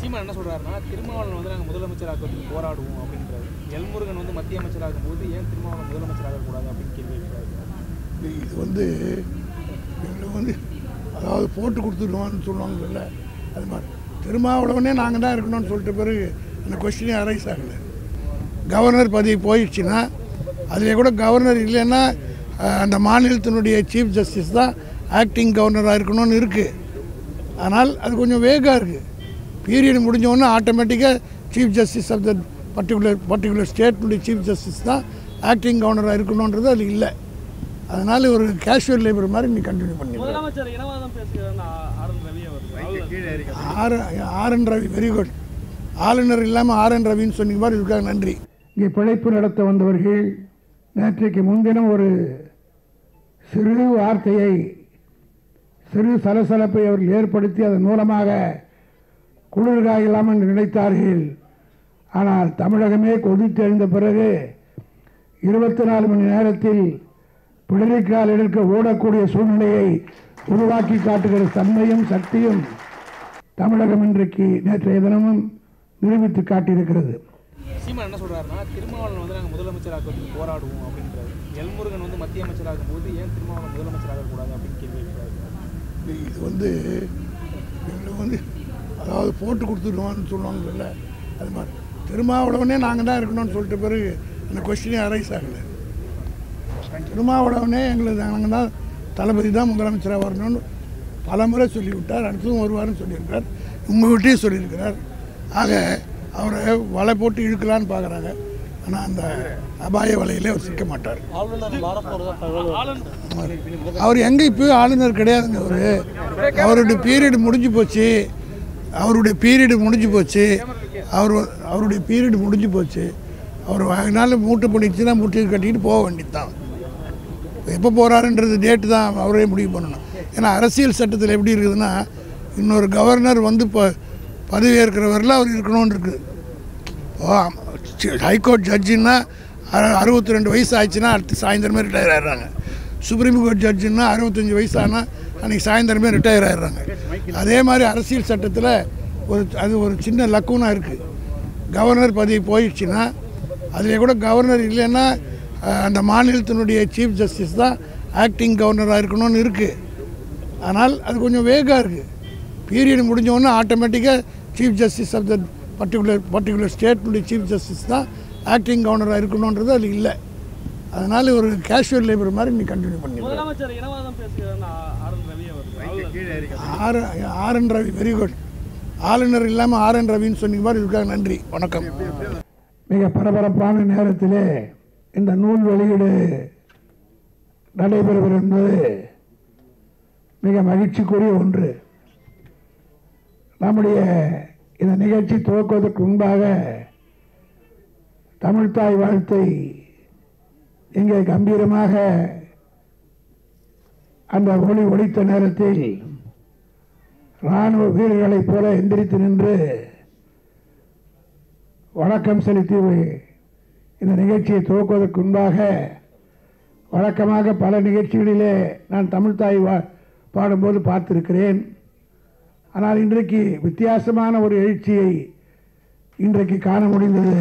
சீமான் என்ன சொல்றாருன்னா திருமாவளவன் வந்து நாங்கள் முதலமைச்சராக்கிறதுக்கு போராடுவோம் அப்படின்றாரு எல்முருகன் வந்து மத்திய அமைச்சராகும் போது ஏன் திருமாவளவன் முதலமைச்சராக கூடாது அப்படின்னு கேள்வி கேட்கிறாரு இது இது வந்து இவங்களை வந்து அதாவது போட்டு கொடுத்துடுவான்னு சொல்லுவாங்கல்ல அது மாதிரி திருமாவளவனே நாங்கள் தான் இருக்கணும்னு சொல்லிட்ட பிறகு அந்த கொஸ்டினே அரைஸ் ஆகலை கவர்னர் பதவி போயிடுச்சுன்னா அதில் கூட கவர்னர் இல்லைன்னா அஹ், அந்த மாநிலத்தினுடைய சீஃப் ஜஸ்டிஸ் தான் ஆக்டிங் கவர்னராக இருக்கணும்னு இருக்குது ஆனால் அது கொஞ்சம் வேகாக இருக்குது பீரியட் முடிஞ்சோடனே ஆட்டோமேட்டிக்காக chief justice of the particular particular ஸ்டேட்னுடைய சீஃப் ஜஸ்டிஸ் தான் ஆக்டிங் கவர்னராக இருக்கணுன்றது அது இல்லை அதனால் ஒரு கேஷுவல் லேபர் மாதிரி நீ கண்டினியூ பண்ணி முதலமைச்சர் இனவாதம் பேசுகிறார் ஆர் என் ரவி அவர்கள் R R N Ravi very good ஆளுநர் இல்லாமல் ஆர் என் ரவின்னு சொன்னீங்க மாதிரி இருக்காங்க நன்றி இங்கே பிழைப்பு நடத்த வந்தவர்கள் நேற்றைக்கு முன்தினம் ஒரு சிறு வார்த்தையை சிறு சலசலப்பை அவர்கள் ஏற்படுத்தி அதன் மூலமாக குளிர்காயலாம் என்று நினைத்தார்கள் ஆனால் தமிழகமே கொதித்தெழுந்த பிறகு இருபத்தி நாலு மணி நேரத்தில் பிடரிக்கால் எடுக்க ஓடக்கூடிய சூழ்நிலையை உருவாக்கி காட்டுகிற தன்மையும் சக்தியும் தமிழகம் இன்றைக்கு நேற்றைய தினமும் நிரூபித்து காட்டியிருக்கிறது சீமான் என்ன சொல்றாருன்னா திருமாவளவன் வந்து நாங்கள் முதலமைச்சராக்கிறதுக்கு போராடுவோம் அப்படின்றாரு எல்முருகன் வந்து மத்திய அமைச்சராகும் போது ஏன் திருமாவளவன் முதலமைச்சராக கூடாது அப்படின்னு கேள்வி கேட்கிறாரு இது வந்து இவங்களை வந்து அதாவது போட்டு கொடுத்துடுவான்னு சொல்லுவாங்கல்ல அது மாதிரி திருமாவளவனே நாங்கள் தான் இருக்கணும்னு சொல்லிட்ட பிறகு அந்த கொஸ்டினே அரைஸ் ஆகலை திருமாவளவனே எங்களுக்கு நாங்கள் தான் தளபதி தான் முதலமைச்சராக வரணும்னு பல முறை சொல்லிவிட்டார் அடுத்ததும் வருவார்னு சொல்லியிருக்கார் உங்கள்கிட்டயும் சொல்லியிருக்கிறார் ஆக அவரை வலை போட்டு இழுக்கலான்னு பார்க்குறாங்க ஆனால் அந்த அபாய வலையிலே அவர் சிக்க மாட்டார் ஆளுநர் மாறப்போறதா தகவல் அவர் எங்கே இப்போ ஆளுநர் கிடையாதுங்க அவர் அவருடைய பீரியட் முடிஞ்சு போச்சு அவருடைய பீரியட் முடிஞ்சு போச்சு அவர் அவருடைய பீரியட் முடிஞ்சு போச்சு அவர் அதனால மூட்டை பண்ணிச்சுன்னா மூட்டை கட்டிட்டு போக வேண்டியது தான் எப்போ போகிறாருன்றது டேட்டு தான் அவரே முடிவு பண்ணணும் ஏன்னா அரசியல் சட்டத்தில் எப்படி இருக்குதுன்னா இன்னொரு கவர்னர் வந்து இப்போ பதவியேற்கிறவரில் அவர் இருக்கணும்னு இருக்குது ஓ ஹைகோர்ட் ஜட்ஜுன்னா அறுபத்தி ரெண்டு வயசு ஆச்சுன்னா அடுத்து சாயந்தரமே ரிட்டையர் ஆயிடுறாங்க சுப்ரீம் கோர்ட் ஜட்ஜுன்னா அறுபத்தஞ்சி வயசு ஆனால் அன்றைக்கி சாயந்தரமே ரிட்டையர் ஆயிடுறாங்க அதே மாதிரி அரசியல் சட்டத்தில் ஒரு அது ஒரு சின்ன லக்கூனாக இருக்குது கவர்னர் பதவி போயிடுச்சுன்னா அதில் கூட கவர்னர் இல்லைன்னா அஹ், அந்த மாநிலத்தினுடைய சீஃப் ஜஸ்டிஸ் தான் ஆக்டிங் கவர்னராக இருக்கணும்னு இருக்குது ஆனால் அது கொஞ்சம் வேகாக இருக்குது பீரியட் முடிஞ்சோடனே ஆட்டோமேட்டிக்காக chief justice of the particular particular ஸ்டேட்னுடைய சீஃப் ஜஸ்டிஸ் தான் ஆக்டிங் கவர்னராக இருக்கணுன்றது அது இல்லை அதனால் ஒரு கேஷுவல் லேபர் மாதிரி நீ கண்டினியூ பண்ணி முதலமைச்சர் இனவாதம் பேசுகிறார் ஆர் என் ரவி அவர்கள் R R N Ravi very good ஆளுநர் இல்லாமல் ஆர் என் ரவின்னு சொன்னீங்க மாதிரி இருக்காங்க நன்றி வணக்கம் மிக பரபரப்பான நேரத்திலே இந்த நூல் வெளியீடு நடைபெறுவது என்பது மிக மகிழ்ச்சிக்குரிய ஒன்று நம்முடைய இந்த நிகழ்ச்சி துவக்குவதற்கு முன்பாக தமிழ்த்தாய் வாழ்த்தை இங்கே கம்பீரமாக அந்த ஒளி ஒலித்த நேரத்தில் இராணுவ வீரர்களைப் போல எந்திரித்து நின்று வணக்கம் செலுத்தி இந்த நிகழ்ச்சியை துவக்குவதற்கு முன்பாக வழக்கமாக பல நிகழ்ச்சிகளிலே நான் தமிழ்த்தாய் வா பாடும்போது பார்த்திருக்கிறேன் ஆனால் இன்றைக்கு வித்தியாசமான ஒரு எழுச்சியை இன்றைக்கு காண முடிந்தது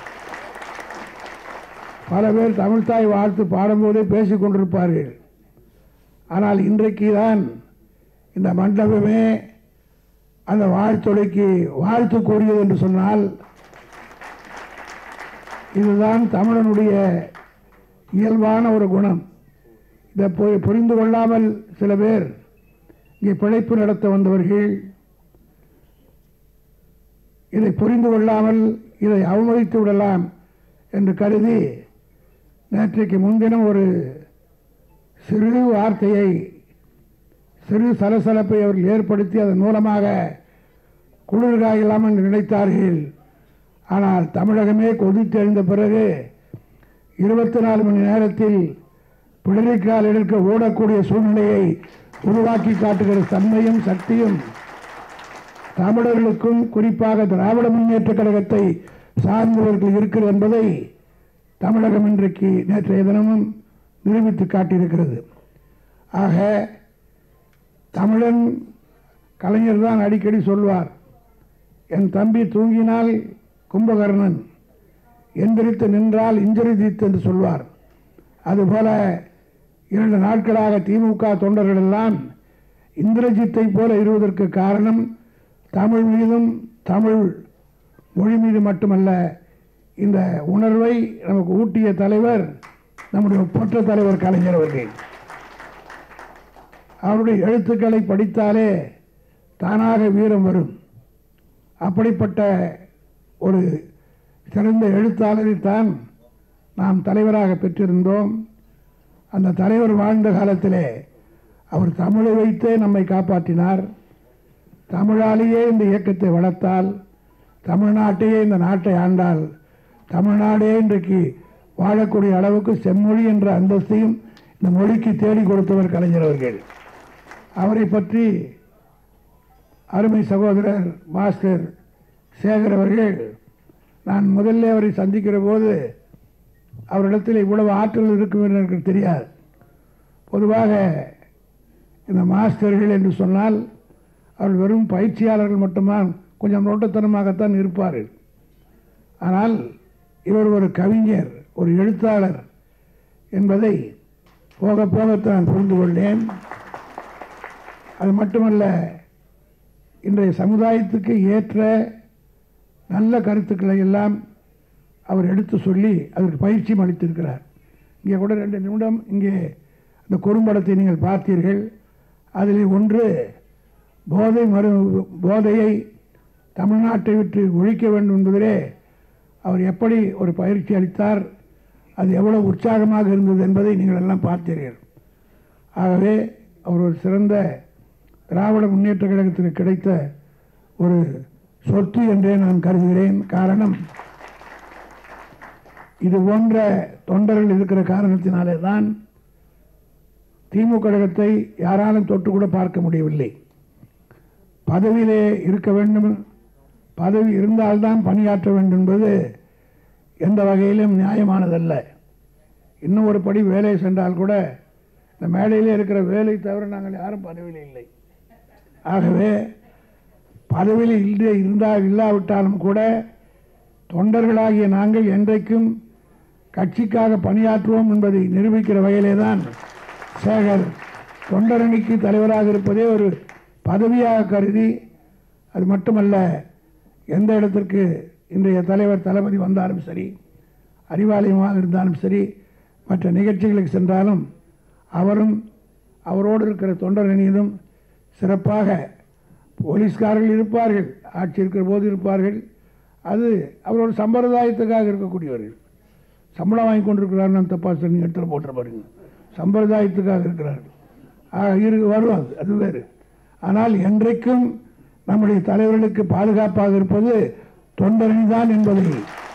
பல பேர் தமிழ்த்தாய் வாழ்த்து பாடும்போதே பேசிக் கொண்டிருப்பார்கள் ஆனால் இன்றைக்கு தான் இந்த மண்டபமே அந்த வாழ்த்தொலைக்கு வாழ்த்து கூறியது என்று சொன்னால் இதுதான் தமிழனுடைய இயல்பான ஒரு குணம் இதை போய் புரிந்து கொள்ளாமல் சில பேர் இங்கே பிழைப்பு நடத்த வந்தவர்கள் இதை புரிந்து கொள்ளாமல் இதை அவமதித்து விடலாம் என்று கருதி நேற்றைக்கு முன்தினம் ஒரு சிறு வார்த்தையை சிறு சலசலப்பை அவர்கள் ஏற்படுத்தி அதன் மூலமாக குளிர்காயலாம் என்று நினைத்தார்கள் ஆனால் தமிழகமே கொதித்தெழுந்த பிறகு இருபத்தி நாலு மணி நேரத்தில் பிடரிக்கால் எடுக்க ஓடக்கூடிய சூழ்நிலையை உருவாக்கி காட்டுகிற தன்மையும் சக்தியும் தமிழர்களுக்கும் குறிப்பாக திராவிட முன்னேற்ற கழகத்தை சார்ந்தவர்கள் இருக்கிறது என்பதை தமிழகம் இன்றைக்கு நேற்றைய தினமும் நிரூபித்து காட்டியிருக்கிறது ஆக தமிழன் கலைஞர் தான் அடிக்கடி சொல்வார் என் தம்பி தூங்கினால் கும்பகர்ணன் எந்திரித்து நின்றால் இஞ்சரிதித்து என்று சொல்வார் அதுபோல இரண்டு நாட்களாக திமுக தொண்டர்கள் எல்லாம் இந்திரஜித்தை போல இருவதற்கு காரணம் தமிழ் மீதும் தமிழ் மொழி மீது மட்டுமல்ல இந்த உணர்வை நமக்கு ஊட்டிய தலைவர் நம்முடைய ஒப்பற்ற தலைவர் கலைஞர் அவர்கள் அவருடைய எழுத்துக்களை படித்தாலே தானாக வீரம் வரும் அப்படிப்பட்ட ஒரு சிறந்த எழுத்தாளரைத்தான் நாம் தலைவராக பெற்றிருந்தோம் அந்த தலைவர் வாழ்ந்த காலத்திலே அவர் தமிழை வைத்தே நம்மை காப்பாற்றினார் தமிழாலேயே இந்த இயக்கத்தை வளர்த்தால் தமிழ்நாட்டையே இந்த நாட்டை ஆண்டால் தமிழ்நாடே இன்றைக்கு வாழக்கூடிய அளவுக்கு செம்மொழி என்ற அந்தஸ்தையும் இந்த மொழிக்கு தேடி கொடுத்தவர் கலைஞர் அவர்கள் அவரை பற்றி அருமை சகோதரர் மாஸ்டர் சேகர் அவர்கள் நான் முதல்ல அவரை சந்திக்கிற போது அவரிடத்தில் இவ்வளவு ஆற்றல் இருக்கும் என்று எனக்கு தெரியாது பொதுவாக இந்த மாஸ்டர்கள் என்று சொன்னால் அவர்கள் வெறும் பயிற்சியாளர்கள் மட்டும்தான் கொஞ்சம் நோட்டத்தனமாகத்தான் இருப்பார்கள் ஆனால் இவர் ஒரு கவிஞர் ஒரு எழுத்தாளர் என்பதை போக போகத்தான் புரிந்து கொண்டேன் அது மட்டுமல்ல இன்றைய சமுதாயத்துக்கு ஏற்ற நல்ல கருத்துக்களை எல்லாம் அவர் எடுத்து சொல்லி அதற்கு பயிற்சியும் அளித்திருக்கிறார் இங்கே கூட ரெண்டு நிமிடம் இங்கே அந்த குறும்படத்தை நீங்கள் பார்த்தீர்கள் அதில் ஒன்று போதை மரு போதையை தமிழ்நாட்டை விட்டு ஒழிக்க வேண்டும் என்பதிலே அவர் எப்படி ஒரு பயிற்சி அளித்தார் அது எவ்வளவு உற்சாகமாக இருந்தது என்பதை நீங்கள் எல்லாம் பார்த்தீர்கள் ஆகவே அவர் ஒரு சிறந்த திராவிட முன்னேற்ற கழகத்துக்கு கிடைத்த ஒரு சொத்து என்றே நான் கருதுகிறேன் காரணம் இது போன்ற தொண்டர்கள் இருக்கிற காரணத்தினாலே தான் திமுக கழகத்தை யாராலும் தொட்டு கூட பார்க்க முடியவில்லை பதவியிலே இருக்க வேண்டும் பதவி இருந்தால்தான் பணியாற்ற வேண்டும் என்பது எந்த வகையிலும் நியாயமானதல்ல இன்னும் ஒரு படி வேலை சென்றால் கூட இந்த மேடையிலே இருக்கிற வேலை தவிர நாங்கள் யாரும் பதவியில் இல்லை ஆகவே பதவியில் இல்லை இருந்தால் இல்லாவிட்டாலும் கூட தொண்டர்களாகிய நாங்கள் என்றைக்கும் கட்சிக்காக பணியாற்றுவோம் என்பதை நிரூபிக்கிற வகையிலே தான் சேகர் தொண்டரணிக்கு தலைவராக இருப்பதே ஒரு பதவியாக கருதி அது மட்டுமல்ல எந்த இடத்திற்கு இன்றைய தலைவர் தளபதி வந்தாலும் சரி அறிவாலயமாக இருந்தாலும் சரி மற்ற நிகழ்ச்சிகளுக்கு சென்றாலும் அவரும் அவரோடு இருக்கிற தொண்டரணியிலும் சிறப்பாக போலீஸ்காரர்கள் இருப்பார்கள் ஆட்சி இருக்கிற போது இருப்பார்கள் அது அவரோட சம்பிரதாயத்துக்காக இருக்கக்கூடியவர்கள் சம்பளம் வாங்கி கொண்டிருக்கிறார் நான் தப்பா சொல்லி எடுத்துகிட்டு போட்டு பாருங்க சம்பிரதாயத்துக்காக இருக்கிறார்கள் ஆக இரு வரும் அது அது வேறு ஆனால் என்றைக்கும் நம்முடைய தலைவர்களுக்கு பாதுகாப்பாக இருப்பது தொண்டரணி தான் என்பதை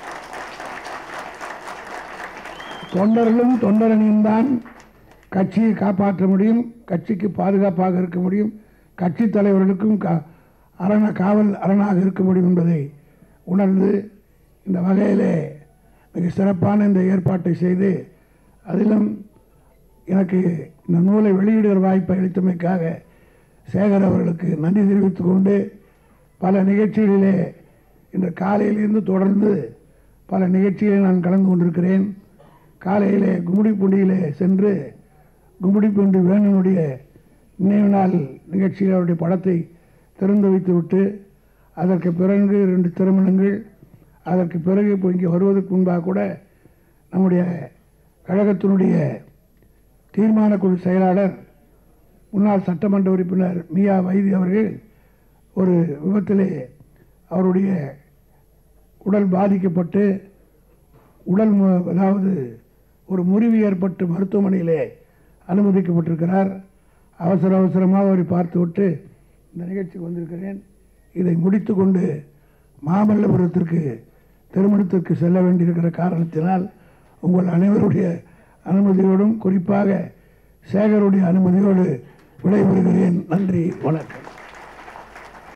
தொண்டர்களும் தொண்டரணியும் தான் கட்சியை காப்பாற்ற முடியும் கட்சிக்கு பாதுகாப்பாக இருக்க முடியும் கட்சி தலைவர்களுக்கும் கா அரண காவல் அரணாக இருக்க முடியும் என்பதை உணர்ந்து இந்த வகையிலே மிக சிறப்பான இந்த ஏற்பாட்டை செய்து அதிலும் எனக்கு இந்த நூலை வெளியிடுகிற வாய்ப்பை அளித்தமைக்காக சேகர் அவர்களுக்கு நன்றி தெரிவித்துக் கொண்டு பல நிகழ்ச்சிகளிலே இன்று காலையிலிருந்து தொடர்ந்து பல நிகழ்ச்சிகளில் நான் கலந்து கொண்டிருக்கிறேன் காலையிலே கும்மிடிப்பூண்டியிலே சென்று கும்மிடிப்பூண்டி வேணனுடைய நினைவு நாள் நிகழ்ச்சியில் அவருடைய படத்தை திறந்து வைத்துவிட்டு அதற்கு பிறகு ரெண்டு திருமணங்கள் அதற்கு பிறகு இப்போ இங்கே வருவதற்கு முன்பாக கூட நம்முடைய கழகத்தினுடைய தீர்மான குழு செயலாளர் முன்னாள் சட்டமன்ற உறுப்பினர் மியா வைதி அவர்கள் ஒரு விபத்திலே அவருடைய உடல் பாதிக்கப்பட்டு உடல் மு- அதாவது ஒரு முறிவு ஏற்பட்டு மருத்துவமனையிலே அனுமதிக்கப்பட்டிருக்கிறார் அவசர அவசரமாக அவரை பார்த்துவிட்டு இந்த நிகழ்ச்சிக்கு வந்திருக்கிறேன் இதை முடித்துக்கொண்டு மாமல்லபுரத்திற்கு திருமணத்திற்கு செல்ல வேண்டியிருக்கிற காரணத்தினால் உங்கள் அனைவருடைய அனுமதியோடும் குறிப்பாக சேகருடைய அனுமதியோடு விடைபெறுகிறேன் நன்றி வணக்கம்